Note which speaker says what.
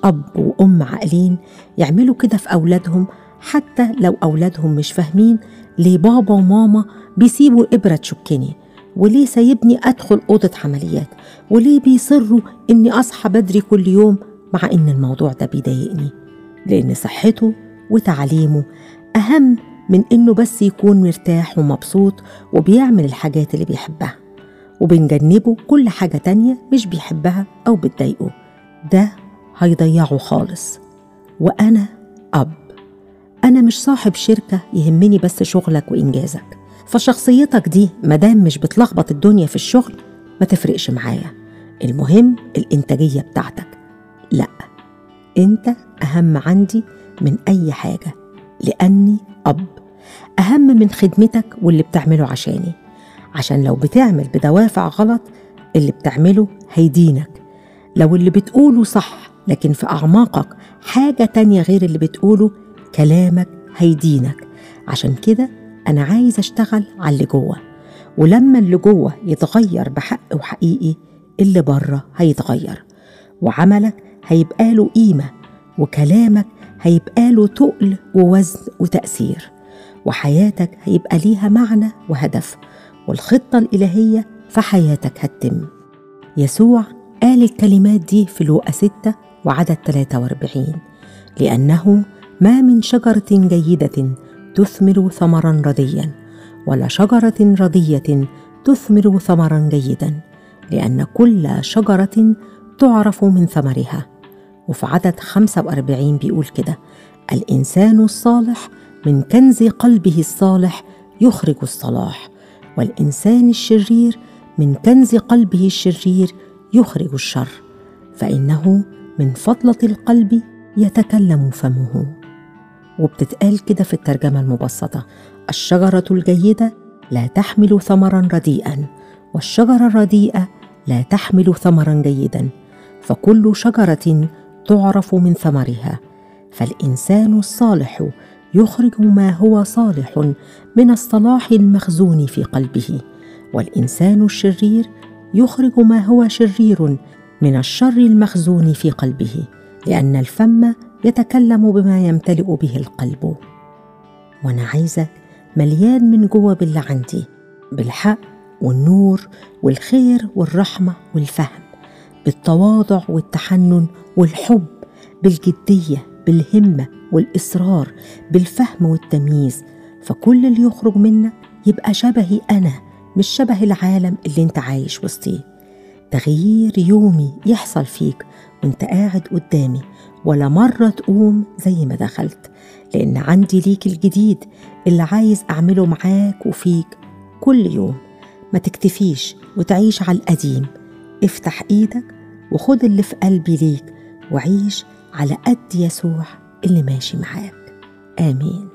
Speaker 1: أب وأم عاقلين يعملوا كده في أولادهم حتى لو أولادهم مش فاهمين ليه بابا وماما بيسيبوا الإبرة تشكني وليه سايبني أدخل أوضة عمليات وليه بيصروا إني أصحى بدري كل يوم مع إن الموضوع ده بيضايقني لأن صحته وتعليمه أهم من إنه بس يكون مرتاح ومبسوط وبيعمل الحاجات اللي بيحبها وبنجنبه كل حاجة تانية مش بيحبها أو بتضايقه ده هيضيعه خالص وأنا أب أنا مش صاحب شركة يهمني بس شغلك وإنجازك فشخصيتك دي مدام مش بتلخبط الدنيا في الشغل ما تفرقش معايا المهم الإنتاجية بتاعتك لأ أنت أهم عندي من أي حاجة لأني أب أهم من خدمتك واللي بتعمله عشاني عشان لو بتعمل بدوافع غلط اللي بتعمله هيدينك لو اللي بتقوله صح لكن في أعماقك حاجة تانية غير اللي بتقوله كلامك هيدينك عشان كده أنا عايز أشتغل على اللي جوه ولما اللي جوه يتغير بحق وحقيقي اللي بره هيتغير وعملك هيبقى له قيمة وكلامك هيبقى له تقل ووزن وتأثير وحياتك هيبقى ليها معنى وهدف والخطة الإلهية في حياتك هتتم يسوع قال الكلمات دي في لوقا 6 وعدد 43 لأنه ما من شجرة جيدة تثمر ثمرا رديا ولا شجرة ردية تثمر ثمرا جيدا لأن كل شجرة تعرف من ثمرها وفي عدد 45 بيقول كده الإنسان الصالح من كنز قلبه الصالح يخرج الصلاح والإنسان الشرير من كنز قلبه الشرير يخرج الشر فإنه من فضلة القلب يتكلم فمه وبتتقال كده في الترجمة المبسطة الشجرة الجيدة لا تحمل ثمرا رديئا والشجرة الرديئة لا تحمل ثمرا جيدا فكل شجرة تعرف من ثمرها فالإنسان الصالح يخرج ما هو صالح من الصلاح المخزون في قلبه والإنسان الشرير يخرج ما هو شرير من الشر المخزون في قلبه لأن الفم يتكلم بما يمتلئ به القلب وانا عايزك مليان من جوه باللي عندي بالحق والنور والخير والرحمه والفهم بالتواضع والتحنن والحب بالجديه بالهمه والاصرار بالفهم والتمييز فكل اللي يخرج منك يبقى شبهي انا مش شبه العالم اللي انت عايش وسطيه تغيير يومي يحصل فيك وانت قاعد قدامي ولا مرة تقوم زي ما دخلت لأن عندي ليك الجديد اللي عايز أعمله معاك وفيك كل يوم ما تكتفيش وتعيش على القديم افتح ايدك وخد اللي في قلبي ليك وعيش على قد يسوع اللي ماشي معاك آمين